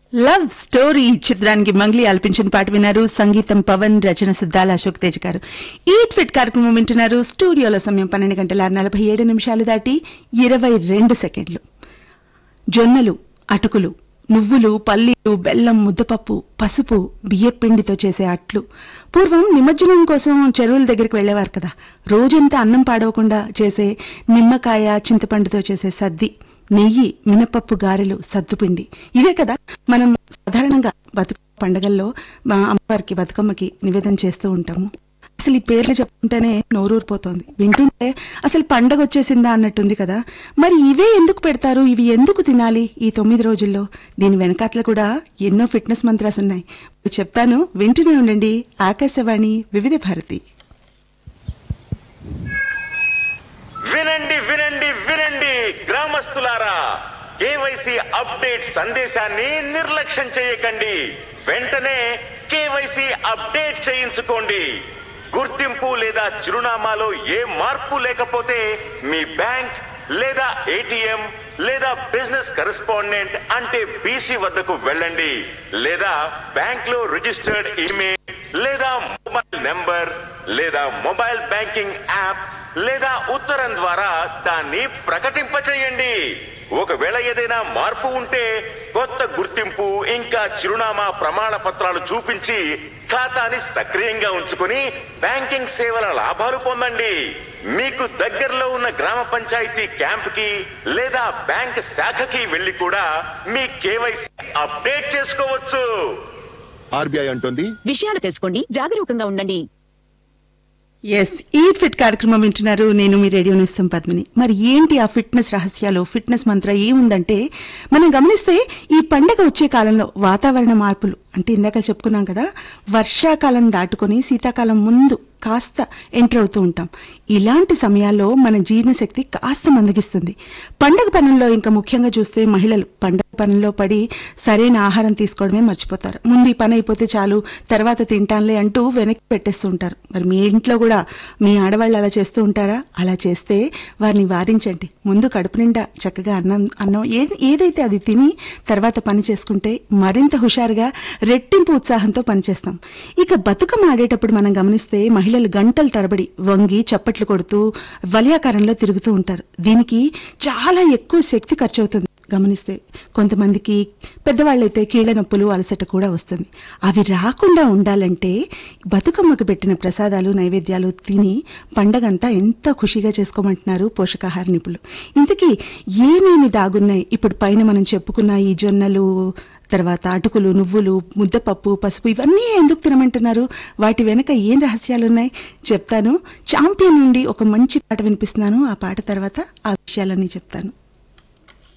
love story చిత్రానికి మంగ్లీ ఆలపించిన పాట విన్నారు సంగీతం పవన్ రచన సుద్దాల అశోక్ తేజ్ గారు ఈట్ ఫిట్ కార్యక్రమం వింటున్నారు స్టూడియోలో సమయం పన్నెండు గంటల నలభై ఏడు నిమిషాలు దాటి ఇరవై రెండు సెకండ్లు జొన్నలు అటుకులు నువ్వులు పల్లీలు బెల్లం ముద్దపప్పు పసుపు బియ్యపిండితో చేసే అట్లు పూర్వం నిమజ్జనం కోసం చెరువుల దగ్గరికి వెళ్లేవారు కదా రోజంతా అన్నం పాడవకుండా చేసే నిమ్మకాయ చింతపండుతో చేసే సద్ది నెయ్యి మినపప్పు గారెలు సద్దుపిండి ఇవే కదా మనం సాధారణంగా బతుక పండగల్లో మా అమ్మవారికి బతుకమ్మకి నివేదన చేస్తూ ఉంటాము అసలు ఈ పేర్లు చెప్పుకుంటేనే నోరూరిపోతోంది వింటుంటే అసలు పండగ వచ్చేసిందా అన్నట్టుంది కదా మరి ఇవే ఎందుకు పెడతారు ఇవి ఎందుకు తినాలి ఈ తొమ్మిది రోజుల్లో దీని వెనకాతల కూడా ఎన్నో ఫిట్నెస్ మంత్రాస్ ఉన్నాయి చెప్తాను వింటూనే ఉండండి ఆకాశవాణి వివిధ భారతి వినండి వినండి వినండి గ్రామస్తులారా కేవైసీ అప్డేట్ సందేశాన్ని నిర్లక్ష్యం చేయకండి వెంటనే కేవైసీ అప్డేట్ చేయించుకోండి గుర్తింపు లేదా చిరునామాలో ఏ మార్పు లేకపోతే మీ బ్యాంక్ లేదా ఏటీఎం లేదా బిజినెస్ కరెస్పాండెంట్ అంటే బీసీ వద్దకు వెళ్ళండి లేదా బ్యాంక్ లో రిజిస్టర్డ్ ఈమెయిల్ లేదా మొబైల్ నెంబర్ లేదా మొబైల్ బ్యాంకింగ్ యాప్ లేదా ఉత్తరం ద్వారా దాన్ని ప్రకటింపచేయండి ఒకవేళ ఏదైనా మార్పు ఉంటే కొత్త గుర్తింపు ఇంకా చిరునామా ప్రమాణ పత్రాలు చూపించి ఖాతాని సక్రియంగా ఉంచుకుని బ్యాంకింగ్ సేవల లాభాలు పొందండి మీకు దగ్గరలో ఉన్న గ్రామ పంచాయతీ క్యాంప్ కి లేదా బ్యాంక్ శాఖకి వెళ్లి కూడా మీ కేవైసీ అప్డేట్ చేసుకోవచ్చు ఆర్బీఐ అంటోంది విషయాలు తెలుసుకోండి జాగరూకంగా ఉండండి ఎస్ ఈట్ ఫిట్ కార్యక్రమం వింటున్నారు నేను మీ రేడియో నేస్తం పద్మిని మరి ఏంటి ఆ ఫిట్నెస్ రహస్యాలు ఫిట్నెస్ మంత్ర ఏముందంటే మనం గమనిస్తే ఈ పండగ వచ్చే కాలంలో వాతావరణ మార్పులు అంటే ఇందాక చెప్పుకున్నాం కదా వర్షాకాలం దాటుకొని శీతాకాలం ముందు కాస్త ఎంటర్ అవుతూ ఉంటాం ఇలాంటి సమయాల్లో మన జీర్ణశక్తి కాస్త మందగిస్తుంది పండగ పనుల్లో ఇంకా ముఖ్యంగా చూస్తే మహిళలు పండగ పనుల్లో పడి సరైన ఆహారం తీసుకోవడమే మర్చిపోతారు ముందు ఈ పని అయిపోతే చాలు తర్వాత తింటానులే అంటూ వెనక్కి పెట్టేస్తూ ఉంటారు మరి మీ ఇంట్లో కూడా మీ ఆడవాళ్ళు అలా చేస్తూ ఉంటారా అలా చేస్తే వారిని వారించండి ముందు కడుపు నిండా చక్కగా అన్నం అన్నం ఏ- ఏదైతే అది తిని తర్వాత పని చేసుకుంటే మరింత హుషారుగా రెట్టింపు ఉత్సాహంతో పనిచేస్తాం ఇక బతుకమ్మ ఆడేటప్పుడు మనం గమనిస్తే మహిళలు గంటల తరబడి వంగి చప్పట్లు కొడుతూ వలయాకారంలో తిరుగుతూ ఉంటారు దీనికి చాలా ఎక్కువ శక్తి ఖర్చు అవుతుంది గమనిస్తే కొంతమందికి పెద్దవాళ్ళైతే కీళ్ల నొప్పులు అలసట కూడా వస్తుంది అవి రాకుండా ఉండాలంటే బతుకమ్మకు పెట్టిన ప్రసాదాలు నైవేద్యాలు తిని పండగంతా ఎంత ఖుషిగా చేసుకోమంటున్నారు పోషకాహార నిపుణులు ఇంతకీ ఏమేమి దాగున్నాయి ఇప్పుడు పైన మనం చెప్పుకున్న ఈ జొన్నలు తర్వాత అటుకులు నువ్వులు ముద్దపప్పు పసుపు ఇవన్నీ ఎందుకు తినమంటున్నారు వాటి వెనక ఏం రహస్యాలున్నాయి చెప్తాను చాంపియన్ నుండి ఒక మంచి పాట వినిపిస్తున్నాను ఆ పాట తర్వాత ఆ విషయాలన్నీ చెప్తాను